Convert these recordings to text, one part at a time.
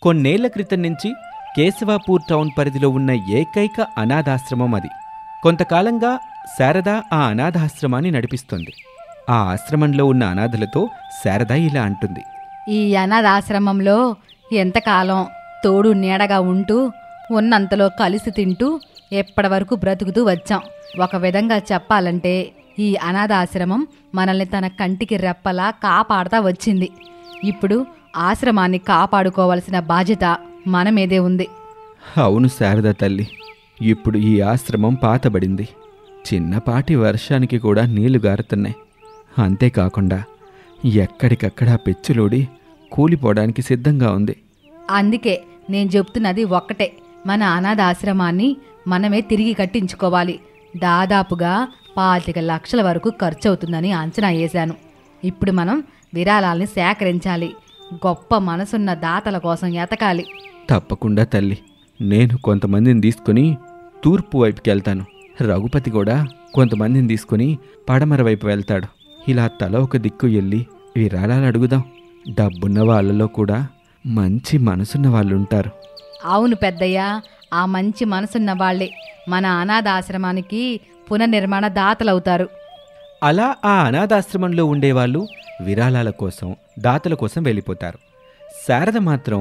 కొన్నేళ్ల క్రితం నుంచి కేశవాపూర్ టౌన్ పరిధిలో ఉన్న ఏకైక అనాథాశ్రమం అది కొంతకాలంగా శారద ఆ అనాథాశ్రమాన్ని నడిపిస్తుంది ఆ ఆశ్రమంలో ఉన్న అనాథలతో శారద ఇలా అంటుంది ఈ అనాథాశ్రమంలో ఎంతకాలం తోడు నీడగా ఉంటూ ఉన్నంతలో కలిసి తింటూ ఎప్పటి వరకు బ్రతుకుతూ వచ్చాం ఒక విధంగా చెప్పాలంటే ఈ అనాథాశ్రమం మనల్ని తన కంటికి రెప్పలా కాపాడుతా వచ్చింది ఇప్పుడు ఆశ్రమాన్ని కాపాడుకోవలసిన బాధ్యత మన మీదే ఉంది అవును శారద తల్లి ఇప్పుడు ఈ ఆశ్రమం పాతబడింది చిన్నపాటి వర్షానికి కూడా నీళ్లు గారుతున్నాయి అంతేకాకుండా ఎక్కడికక్కడ పెచ్చులోడి కూలిపోవడానికి సిద్ధంగా ఉంది అందుకే నేను చెప్తున్నది ఒక్కటే మన అనాథాశ్రమాన్ని మనమే తిరిగి కట్టించుకోవాలి దాదాపుగా పాతిక లక్షల వరకు ఖర్చు అవుతుందని అంచనా వేశాను ఇప్పుడు మనం విరాళాల్ని సేకరించాలి గొప్ప మనసున్న దాతల కోసం ఎతకాలి తప్పకుండా తల్లి నేను కొంతమందిని తీసుకుని తూర్పు వైపుకి వెళ్తాను రఘుపతి కూడా కొంతమందిని తీసుకుని పడమర వైపు వెళ్తాడు ఇలా తల ఒక దిక్కు వెళ్ళి విరాళాలు అడుగుదాం డబ్బున్న వాళ్ళలో కూడా మంచి మనసున్న వాళ్ళు ఉంటారు అవును పెద్దయ్య ఆ మంచి మనసున్న వాళ్ళే మన అనాథాశ్రమానికి పునర్నిర్మాణ దాతలవుతారు అలా ఆ అనాథాశ్రమంలో ఉండేవాళ్ళు విరాళాల కోసం దాతల కోసం వెళ్ళిపోతారు శారద మాత్రం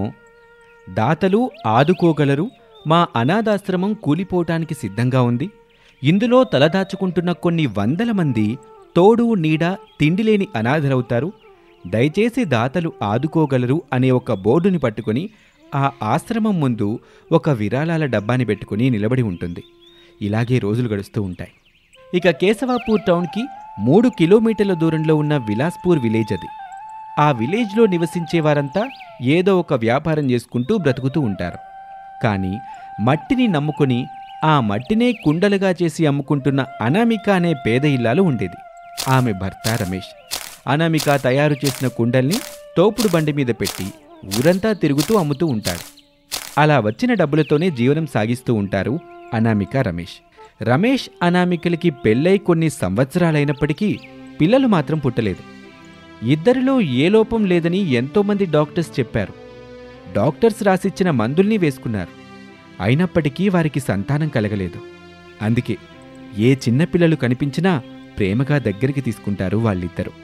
దాతలు ఆదుకోగలరు మా అనాథాశ్రమం కూలిపోవటానికి సిద్ధంగా ఉంది ఇందులో తలదాచుకుంటున్న కొన్ని వందల మంది తోడు నీడ తిండిలేని అనాథలవుతారు దయచేసి దాతలు ఆదుకోగలరు అనే ఒక బోర్డుని పట్టుకొని ఆ ఆశ్రమం ముందు ఒక విరాళాల డబ్బాని పెట్టుకుని నిలబడి ఉంటుంది ఇలాగే రోజులు గడుస్తూ ఉంటాయి ఇక కేశవాపూర్ టౌన్కి మూడు కిలోమీటర్ల దూరంలో ఉన్న విలాస్పూర్ విలేజ్ అది ఆ విలేజ్లో నివసించే వారంతా ఏదో ఒక వ్యాపారం చేసుకుంటూ బ్రతుకుతూ ఉంటారు కానీ మట్టిని నమ్ముకొని ఆ మట్టినే కుండలుగా చేసి అమ్ముకుంటున్న అనామిక అనే పేద ఇల్లాలు ఉండేది ఆమె భర్త రమేష్ అనామిక తయారు చేసిన కుండల్ని తోపుడు బండి మీద పెట్టి ఊరంతా తిరుగుతూ అమ్ముతూ ఉంటాడు అలా వచ్చిన డబ్బులతోనే జీవనం సాగిస్తూ ఉంటారు అనామిక రమేష్ రమేష్ అనామికలకి పెళ్ళై కొన్ని సంవత్సరాలైనప్పటికీ పిల్లలు మాత్రం పుట్టలేదు ఇద్దరిలో ఏ లోపం లేదని ఎంతోమంది డాక్టర్స్ చెప్పారు డాక్టర్స్ రాసిచ్చిన మందుల్ని వేసుకున్నారు అయినప్పటికీ వారికి సంతానం కలగలేదు అందుకే ఏ చిన్నపిల్లలు కనిపించినా ప్రేమగా దగ్గరికి తీసుకుంటారు వాళ్ళిద్దరు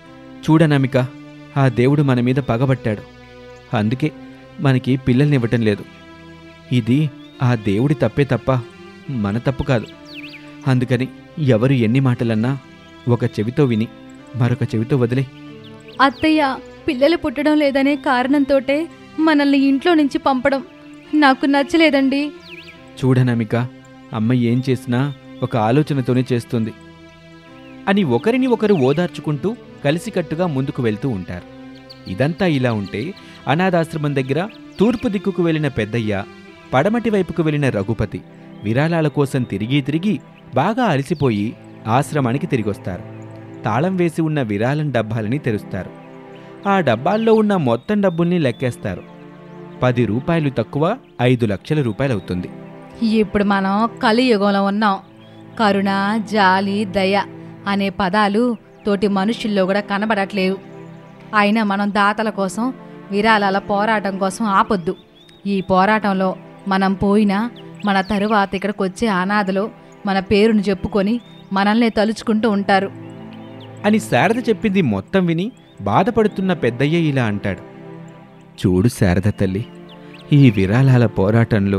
చూడనమిక ఆ దేవుడు మన మీద పగబట్టాడు అందుకే మనకి పిల్లల్నివ్వటం లేదు ఇది ఆ దేవుడి తప్పే తప్ప మన తప్పు కాదు అందుకని ఎవరు ఎన్ని మాటలన్నా ఒక చెవితో విని మరొక చెవితో వదిలే అత్తయ్య పిల్లలు పుట్టడం లేదనే కారణంతోటే మనల్ని ఇంట్లో నుంచి పంపడం నాకు నచ్చలేదండి చూడనమిక అమ్మ ఏం చేసినా ఒక ఆలోచనతోనే చేస్తుంది అని ఒకరిని ఒకరు ఓదార్చుకుంటూ కలిసికట్టుగా ముందుకు వెళ్తూ ఉంటారు ఇదంతా ఇలా ఉంటే అనాథాశ్రమం దగ్గర తూర్పు దిక్కుకు వెళ్ళిన పెద్దయ్య పడమటి వైపుకు వెళ్ళిన రఘుపతి విరాళాల కోసం తిరిగి తిరిగి బాగా అలసిపోయి ఆశ్రమానికి తిరిగొస్తారు తాళం వేసి ఉన్న విరాళం డబ్బాలని తెరుస్తారు ఆ డబ్బాల్లో ఉన్న మొత్తం డబ్బుల్ని లెక్కేస్తారు పది రూపాయలు తక్కువ ఐదు లక్షల రూపాయలవుతుంది ఇప్పుడు మనం కలియుగంలో ఉన్నాం కరుణ జాలి దయ అనే పదాలు తోటి మనుషుల్లో కూడా కనబడట్లేవు అయినా మనం దాతల కోసం విరాళాల పోరాటం కోసం ఆపొద్దు ఈ పోరాటంలో మనం పోయినా మన తరువాత ఇక్కడికి వచ్చే అనాథలు మన పేరును చెప్పుకొని మనల్ని తలుచుకుంటూ ఉంటారు అని శారద చెప్పింది మొత్తం విని బాధపడుతున్న పెద్దయ్య ఇలా అంటాడు చూడు శారద తల్లి ఈ విరాళాల పోరాటంలో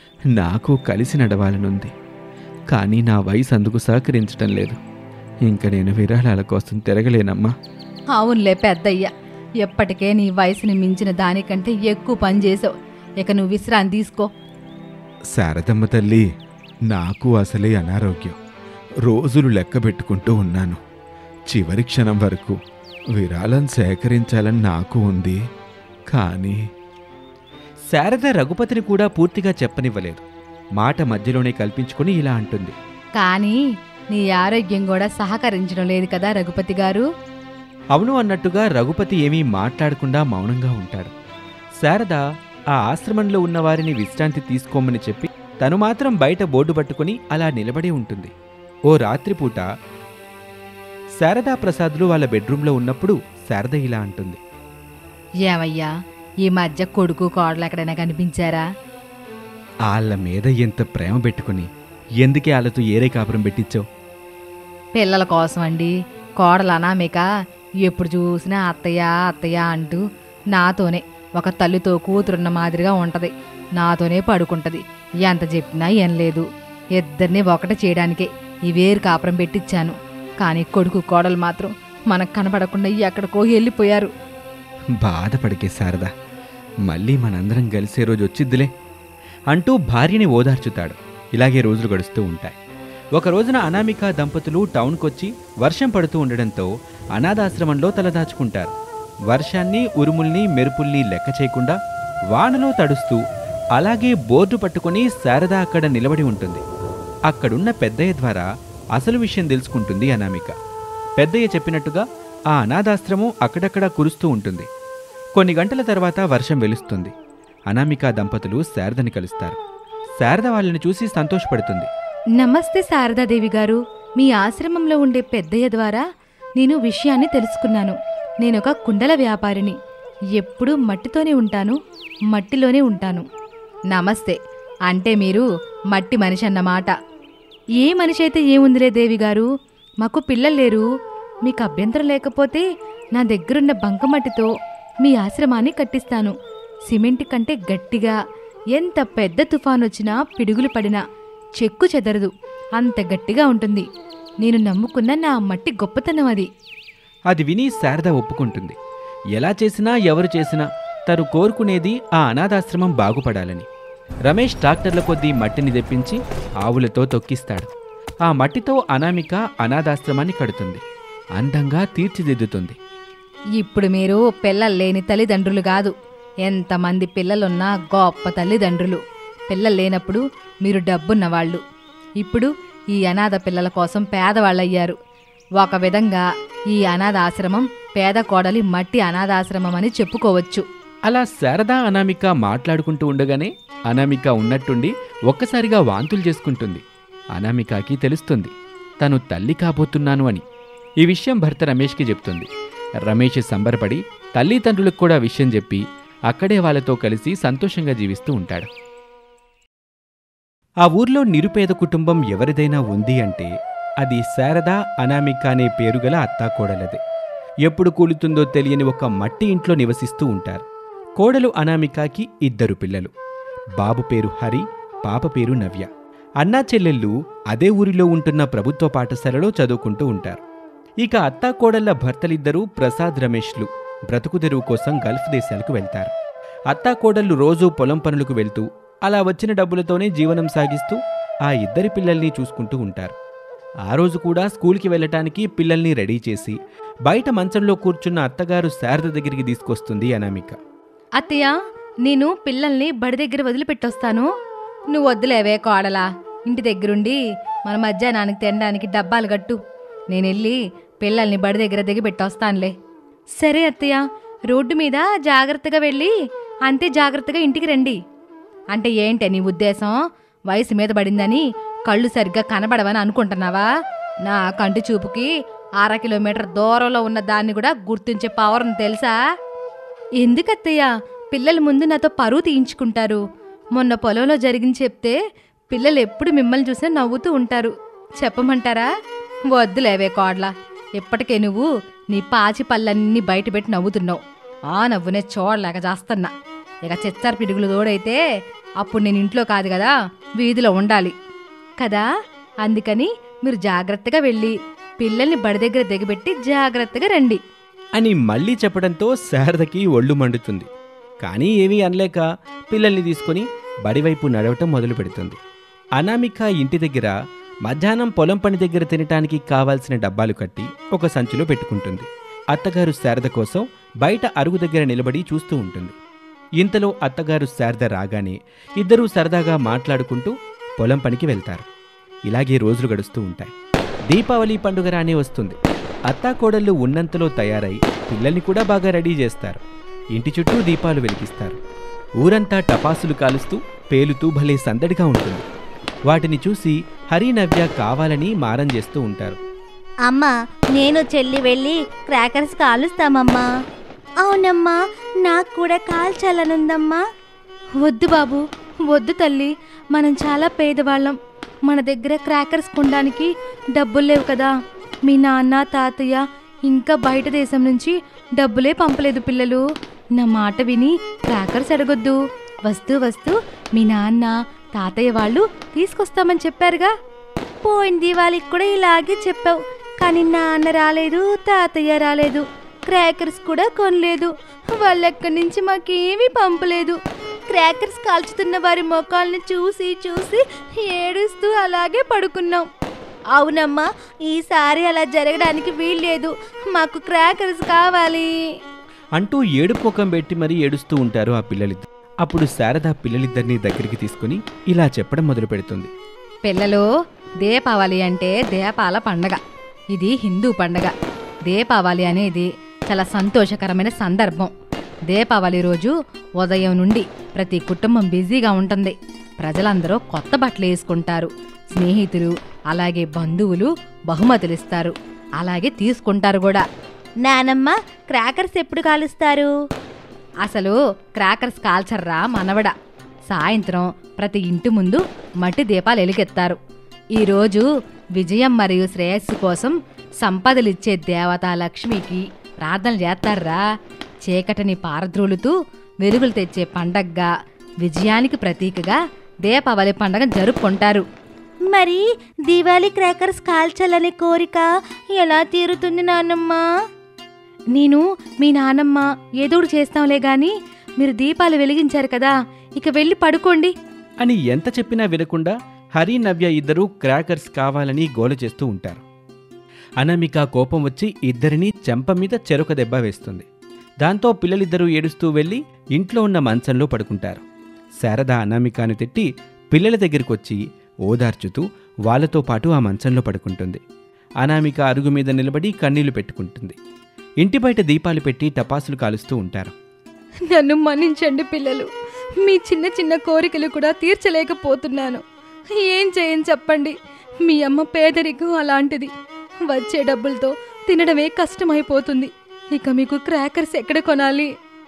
నాకు కలిసి నడవాలనుంది కానీ నా వయసు అందుకు సహకరించటం లేదు ఇంక నేను విరాళాల కోసం తిరగలేనమ్మా అవునులే పెద్దయ్య ఎప్పటికే నీ వయసుని మించిన దానికంటే ఎక్కువ పని చేసావు ఇక నువ్వు విశ్రాంతి తీసుకో శారదమ్మ తల్లి నాకు అసలే అనారోగ్యం రోజులు లెక్క పెట్టుకుంటూ ఉన్నాను చివరి క్షణం వరకు విరాళం సేకరించాలని నాకు ఉంది కానీ శారద రఘుపతిని కూడా పూర్తిగా చెప్పనివ్వలేదు మాట మధ్యలోనే కల్పించుకుని ఇలా అంటుంది కానీ నీ ఆరోగ్యం కూడా సహకరించడం లేదు కదా రఘుపతి గారు అవును అన్నట్టుగా రఘుపతి ఏమీ మాట్లాడకుండా మౌనంగా ఉంటాడు శారద ఆ ఆశ్రమంలో ఉన్న వారిని విశ్రాంతి తీసుకోమని చెప్పి తను మాత్రం బయట బోర్డు పట్టుకుని అలా నిలబడి ఉంటుంది ఓ రాత్రిపూట శారదా ప్రసాద్లు వాళ్ళ బెడ్రూంలో ఉన్నప్పుడు శారద ఇలా అంటుంది ఏవయ్యా ఈ మధ్య కొడుకు కోడలు ఎక్కడైనా కనిపించారా వాళ్ళ మీద ఎంత ప్రేమ పెట్టుకుని ఎందుకే వాళ్ళతో ఏరే కాపురం పెట్టించావు పిల్లల కోసం అండి కోడలు అనామిక ఎప్పుడు చూసినా అత్తయ్య అత్తయ్య అంటూ నాతోనే ఒక తల్లితో కూతురున్న మాదిరిగా ఉంటది నాతోనే పడుకుంటది ఎంత చెప్పినా ఏం లేదు ఇద్దరిని ఒకటి చేయడానికే ఈ వేరు కాపురం పెట్టించాను కానీ కొడుకు కోడలు మాత్రం మనకు కనపడకుండా ఎక్కడికో వెళ్ళిపోయారు బాధపడికే శారదా మళ్ళీ మనందరం కలిసే రోజు వచ్చిద్దిలే అంటూ భార్యని ఓదార్చుతాడు ఇలాగే రోజులు గడుస్తూ ఉంటాయి ఒక రోజున అనామిక దంపతులు టౌన్కొచ్చి వర్షం పడుతూ ఉండడంతో అనాథాశ్రమంలో తలదాచుకుంటారు వర్షాన్ని ఉరుముల్ని మెరుపుల్ని లెక్క చేయకుండా వానలో తడుస్తూ అలాగే బోర్డు పట్టుకొని శారద అక్కడ నిలబడి ఉంటుంది అక్కడున్న పెద్దయ్య ద్వారా అసలు విషయం తెలుసుకుంటుంది అనామిక పెద్దయ్య చెప్పినట్టుగా ఆ అనాథాశ్రమం అక్కడక్కడా కురుస్తూ ఉంటుంది కొన్ని గంటల తర్వాత వర్షం వెలుస్తుంది అనామిక దంపతులు శారదని కలుస్తారు శారద వాళ్ళని చూసి సంతోషపడుతుంది నమస్తే శారదాదేవి గారు మీ ఆశ్రమంలో ఉండే పెద్దయ్య ద్వారా నేను విషయాన్ని తెలుసుకున్నాను నేనొక కుండల వ్యాపారిని ఎప్పుడూ మట్టితోనే ఉంటాను మట్టిలోనే ఉంటాను నమస్తే అంటే మీరు మట్టి మనిషి అన్నమాట ఏ మనిషి అయితే ఏముందిలే దేవి గారు మాకు పిల్లలు లేరు మీకు అభ్యంతరం లేకపోతే నా దగ్గరున్న బంకమట్టితో మీ ఆశ్రమాన్ని కట్టిస్తాను సిమెంట్ కంటే గట్టిగా ఎంత పెద్ద తుఫాన్ వచ్చినా పిడుగులు పడినా చెక్కు చెదరదు అంత గట్టిగా ఉంటుంది నేను నమ్ముకున్న నా మట్టి గొప్పతనం అది అది విని శారద ఒప్పుకుంటుంది ఎలా చేసినా ఎవరు చేసినా తను కోరుకునేది ఆ అనాథాశ్రమం బాగుపడాలని రమేష్ డాక్టర్ల కొద్దీ మట్టిని తెప్పించి ఆవులతో తొక్కిస్తాడు ఆ మట్టితో అనామిక అనాథాశ్రమాన్ని కడుతుంది అందంగా తీర్చిదిద్దుతుంది ఇప్పుడు మీరు పిల్లలు లేని తల్లిదండ్రులు కాదు ఎంతమంది పిల్లలున్నా గొప్ప తల్లిదండ్రులు పిల్లలు లేనప్పుడు మీరు డబ్బున్న వాళ్ళు ఇప్పుడు ఈ అనాథ పిల్లల కోసం పేదవాళ్ళయ్యారు ఒక విధంగా ఈ అనాథ ఆశ్రమం పేద కోడలి మట్టి అనాథాశ్రమం అని చెప్పుకోవచ్చు అలా శారదా అనామిక మాట్లాడుకుంటూ ఉండగానే అనామిక ఉన్నట్టుండి ఒక్కసారిగా వాంతులు చేసుకుంటుంది అనామికకి తెలుస్తుంది తను తల్లి కాబోతున్నాను అని ఈ విషయం భర్త రమేష్కి చెప్తుంది రమేష్ సంబరపడి తల్లిదండ్రులకు కూడా విషయం చెప్పి అక్కడే వాళ్ళతో కలిసి సంతోషంగా జీవిస్తూ ఉంటాడు ఆ ఊర్లో నిరుపేద కుటుంబం ఎవరిదైనా ఉంది అంటే అది శారద అనామిక అనే పేరుగల అత్తాకోడలదే ఎప్పుడు కూలుతుందో తెలియని ఒక మట్టి ఇంట్లో నివసిస్తూ ఉంటారు కోడలు అనామికకి ఇద్దరు పిల్లలు బాబు పేరు హరి పాప పేరు నవ్య అన్నా చెల్లెళ్ళు అదే ఊరిలో ఉంటున్న ప్రభుత్వ పాఠశాలలో చదువుకుంటూ ఉంటారు ఇక అత్తాకోడళ్ల భర్తలిద్దరూ ప్రసాద్ రమేష్లు బ్రతుకు తెరువు కోసం గల్ఫ్ దేశాలకు వెళ్తారు అత్తాకోడళ్ళు రోజూ పొలం పనులకు వెళ్తూ అలా వచ్చిన డబ్బులతోనే జీవనం సాగిస్తూ ఆ ఇద్దరి పిల్లల్ని చూసుకుంటూ ఉంటారు ఆ రోజు కూడా స్కూల్కి వెళ్ళటానికి పిల్లల్ని రెడీ చేసి బయట మంచంలో కూర్చున్న అత్తగారు శారద దగ్గరికి తీసుకొస్తుంది అనామిక అత్తయ్య నేను పిల్లల్ని బడి దగ్గర వదిలిపెట్టొస్తాను నువ్వు వద్దులేవే కోడలా ఇంటి దగ్గరుండి మన మధ్యాహ్నానికి తినడానికి డబ్బాలు కట్టు నేను వెళ్ళి పిల్లల్ని బడి దగ్గర దిగి పెట్టొస్తానులే సరే అత్తయ్య రోడ్డు మీద జాగ్రత్తగా వెళ్ళి అంతే జాగ్రత్తగా ఇంటికి రండి అంటే ఏంటే నీ ఉద్దేశం వయసు మీద పడిందని కళ్ళు సరిగ్గా కనబడవని అనుకుంటున్నావా నా కంటి చూపుకి అర కిలోమీటర్ దూరంలో ఉన్న దాన్ని కూడా గుర్తించే పవర్ ఉంది తెలుసా ఎందుకత్తయ్య పిల్లలు ముందు నాతో పరువు తీయించుకుంటారు మొన్న పొలంలో జరిగింది చెప్తే పిల్లలు ఎప్పుడు మిమ్మల్ని చూసినా నవ్వుతూ ఉంటారు చెప్పమంటారా వద్దులేవే కోడ్ల ఇప్పటికే నువ్వు నీ పాచి పళ్ళన్నీ బయటపెట్టి నవ్వుతున్నావు ఆ నవ్వునే చూడలేక చేస్తున్నా ఇక చిచ్చారు పిడుగులు తోడైతే అప్పుడు నేను ఇంట్లో కాదు కదా వీధిలో ఉండాలి కదా అందుకని మీరు జాగ్రత్తగా వెళ్ళి పిల్లల్ని బడి దగ్గర దిగబెట్టి జాగ్రత్తగా రండి అని మళ్ళీ చెప్పడంతో శారదకి ఒళ్ళు మండుతుంది కానీ ఏమీ అనలేక పిల్లల్ని తీసుకొని బడివైపు నడవటం మొదలు పెడుతుంది అనామిక ఇంటి దగ్గర మధ్యాహ్నం పొలం పని దగ్గర తినటానికి కావాల్సిన డబ్బాలు కట్టి ఒక సంచిలో పెట్టుకుంటుంది అత్తగారు శారద కోసం బయట అరుగు దగ్గర నిలబడి చూస్తూ ఉంటుంది ఇంతలో అత్తగారు శారద రాగానే ఇద్దరూ సరదాగా మాట్లాడుకుంటూ పొలం పనికి వెళ్తారు ఇలాగే రోజులు గడుస్తూ ఉంటాయి దీపావళి పండుగ రానే వస్తుంది అత్తాకోడళ్ళు ఉన్నంతలో తయారై పిల్లల్ని కూడా బాగా రెడీ చేస్తారు ఇంటి చుట్టూ దీపాలు వెలిగిస్తారు ఊరంతా టపాసులు కాలుస్తూ పేలుతూ భలే సందడిగా ఉంటుంది వాటిని చూసి హరి నవ్య కావాలని మారం చేస్తూ ఉంటారు అమ్మా నేను చెల్లి వెళ్ళి క్రాకర్స్ కాలుస్తామమ్మా అవునమ్మా నాకు కూడా కాల్చాలనుందమ్మా వద్దు బాబు వద్దు తల్లి మనం చాలా పేదవాళ్ళం మన దగ్గర క్రాకర్స్ కొనడానికి డబ్బులు లేవు కదా మీ నాన్న తాతయ్య ఇంకా బయట దేశం నుంచి డబ్బులే పంపలేదు పిల్లలు నా మాట విని క్రాకర్స్ అడగొద్దు వస్తూ వస్తూ మీ నాన్న తాతయ్య వాళ్ళు తీసుకొస్తామని చెప్పారుగా పోయిన దివాళికి కూడా ఇలాగే చెప్పావు కానీ నాన్న రాలేదు తాతయ్య రాలేదు క్రాకర్స్ కూడా కొనలేదు వాళ్ళెక్కడి నుంచి మాకేమీ పంపలేదు క్రాకర్స్ కాల్చుతున్న వారి ముఖాలను చూసి చూసి ఏడుస్తూ అలాగే పడుకున్నాం అవునమ్మా ఈసారి అలా జరగడానికి వీల్లేదు మాకు క్రాకర్స్ కావాలి అంటూ ఏడుపోకం పెట్టి మరీ ఏడుస్తూ ఉంటారు ఆ పిల్లలిద్దరు అప్పుడు శారద పిల్లలిద్దరినీ దగ్గరికి తీసుకుని ఇలా చెప్పడం మొదలు పెడుతుంది పిల్లలు దీపావళి అంటే దీపాల పండగ ఇది హిందూ పండగ దీపావళి అనేది చాలా సంతోషకరమైన సందర్భం దీపావళి రోజు ఉదయం నుండి ప్రతి కుటుంబం బిజీగా ఉంటుంది ప్రజలందరూ కొత్త బట్టలు వేసుకుంటారు స్నేహితులు అలాగే బంధువులు బహుమతులు ఇస్తారు అలాగే తీసుకుంటారు కూడా నానమ్మ క్రాకర్స్ ఎప్పుడు కాలుస్తారు అసలు క్రాకర్స్ కాల్చర్రా మనవడ సాయంత్రం ప్రతి ఇంటి ముందు మట్టి దీపాలు ఎలుగెత్తారు ఈరోజు విజయం మరియు శ్రేయస్సు కోసం సంపదలిచ్చే దేవత లక్ష్మికి ప్రార్థనలు చేస్తారా చీకటిని పారద్రోలుతూ వెలుగులు తెచ్చే పండగగా విజయానికి ప్రతీకగా దీపావళి పండగ జరుపుకుంటారు మరి దివాళీ క్రాకర్స్ కాల్చాలనే కోరిక ఎలా తీరుతుంది నాన్నమ్మ నేను మీ నానమ్మ ఏదోడు చేస్తాంలే గాని మీరు దీపాలు వెలిగించారు కదా ఇక వెళ్ళి పడుకోండి అని ఎంత చెప్పినా వినకుండా హరి నవ్య ఇద్దరూ క్రాకర్స్ కావాలని గోల చేస్తూ ఉంటారు అనామిక కోపం వచ్చి ఇద్దరినీ చెంప మీద చెరొక దెబ్బ వేస్తుంది దాంతో పిల్లలిద్దరూ ఏడుస్తూ వెళ్ళి ఇంట్లో ఉన్న మంచంలో పడుకుంటారు శారద అనామికాను తిట్టి పిల్లల దగ్గరికొచ్చి ఓదార్చుతూ వాళ్ళతో పాటు ఆ మంచంలో పడుకుంటుంది అనామిక అరుగు మీద నిలబడి కన్నీళ్లు పెట్టుకుంటుంది ఇంటి బయట దీపాలు పెట్టి టపాసులు కాలుస్తూ ఉంటారు నన్ను మన్నించండి పిల్లలు మీ చిన్న చిన్న కోరికలు కూడా తీర్చలేకపోతున్నాను ఏం చేయని చెప్పండి మీ అమ్మ పేదరికం అలాంటిది వచ్చే డబ్బులతో తినడమే కష్టమైపోతుంది ఇక మీకు క్రాకర్స్ ఎక్కడ కొనాలి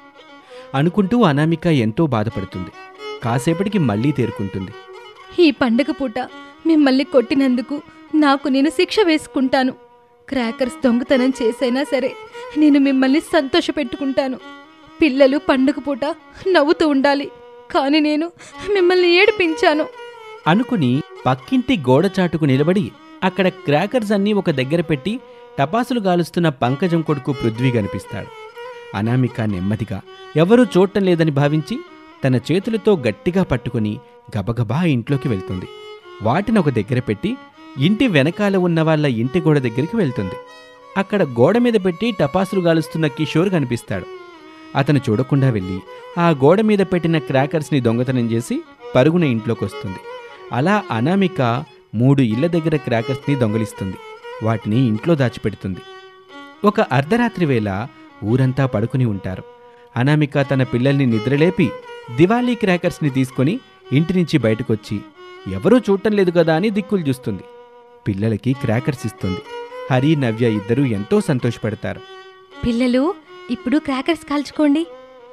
అనుకుంటూ అనామిక ఎంతో బాధపడుతుంది కాసేపటికి మళ్ళీ తేరుకుంటుంది ఈ పండగ పూట మిమ్మల్ని కొట్టినందుకు నాకు నేను శిక్ష వేసుకుంటాను క్రాకర్స్ దొంగతనం చేసైనా సరే నేను మిమ్మల్ని సంతోషపెట్టుకుంటాను పిల్లలు పండగ పూట నవ్వుతూ ఉండాలి కానీ నేను మిమ్మల్ని ఏడిపించాను అనుకుని పక్కింటి గోడ చాటుకు నిలబడి అక్కడ క్రాకర్స్ అన్నీ ఒక దగ్గర పెట్టి టపాసులు గాలుస్తున్న పంకజం కొడుకు పృథ్వీ కనిపిస్తాడు అనామిక నెమ్మదిగా ఎవరూ చూడటం లేదని భావించి తన చేతులతో గట్టిగా పట్టుకుని గబగబా ఇంట్లోకి వెళ్తుంది వాటిని ఒక దగ్గర పెట్టి ఇంటి వెనకాల ఉన్న వాళ్ళ ఇంటి గోడ దగ్గరికి వెళ్తుంది అక్కడ గోడ మీద పెట్టి టపాసులు గాలుస్తున్న కిషోర్ కనిపిస్తాడు అతను చూడకుండా వెళ్ళి ఆ గోడ మీద పెట్టిన క్రాకర్స్ని దొంగతనం చేసి పరుగున ఇంట్లోకి వస్తుంది అలా అనామిక మూడు ఇళ్ల దగ్గర క్రాకర్స్ని దొంగలిస్తుంది వాటిని ఇంట్లో దాచిపెడుతుంది ఒక అర్ధరాత్రి వేళ ఊరంతా పడుకుని ఉంటారు అనామిక తన పిల్లల్ని నిద్రలేపి దివాళీ క్రాకర్స్ని తీసుకొని ఇంటి నుంచి బయటకొచ్చి ఎవరూ చూడటం లేదు కదా అని దిక్కులు చూస్తుంది పిల్లలకి క్రాకర్స్ ఇస్తుంది హరి నవ్య ఇద్దరూ ఎంతో సంతోషపడతారు పిల్లలు ఇప్పుడు క్రాకర్స్ కాల్చుకోండి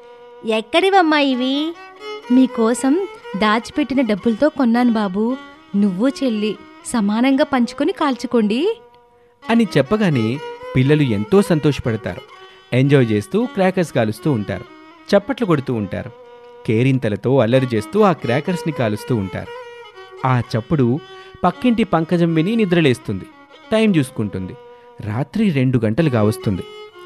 ఎక్కడివమ్మా ఇవి మీకోసం దాచిపెట్టిన డబ్బులతో కొన్నాను బాబు నువ్వు చెల్లి సమానంగా పంచుకొని కాల్చుకోండి అని చెప్పగానే పిల్లలు ఎంతో సంతోషపడతారు ఎంజాయ్ చేస్తూ క్రాకర్స్ కాలుస్తూ ఉంటారు చప్పట్లు కొడుతూ ఉంటారు కేరింతలతో అల్లరి చేస్తూ ఆ క్రాకర్స్ని కాలుస్తూ ఉంటారు ఆ చప్పుడు పక్కింటి పంకజం విని నిద్రలేస్తుంది టైం చూసుకుంటుంది రాత్రి రెండు గంటలు కావస్తుంది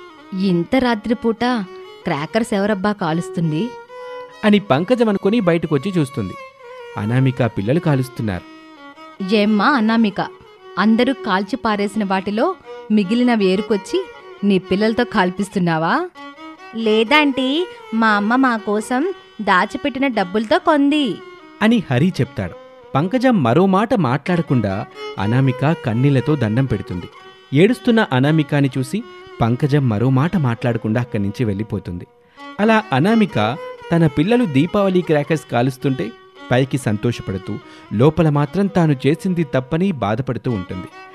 ఇంత రాత్రిపూట క్రాకర్స్ ఎవరబ్బా కాలుస్తుంది అని పంకజం అనుకుని బయటకు వచ్చి చూస్తుంది అనామిక పిల్లలు కాలుస్తున్నారు ఏమ్మా అన్నామిక అందరూ కాల్చి పారేసిన వాటిలో మిగిలిన వేరుకొచ్చి నీ పిల్లలతో కాల్పిస్తున్నావా లేదంటీ మా అమ్మ మా కోసం దాచిపెట్టిన డబ్బులతో కొంది అని హరి చెప్తాడు పంకజం మరో మాట మాట్లాడకుండా అనామిక కన్నీళ్లతో దండం పెడుతుంది ఏడుస్తున్న అనామికాని చూసి పంకజం మరో మాట మాట్లాడకుండా అక్కడి నుంచి వెళ్ళిపోతుంది అలా అనామిక తన పిల్లలు దీపావళి క్రాకర్స్ కాలుస్తుంటే పైకి సంతోషపడుతూ లోపల మాత్రం తాను చేసింది తప్పని బాధపడుతూ ఉంటుంది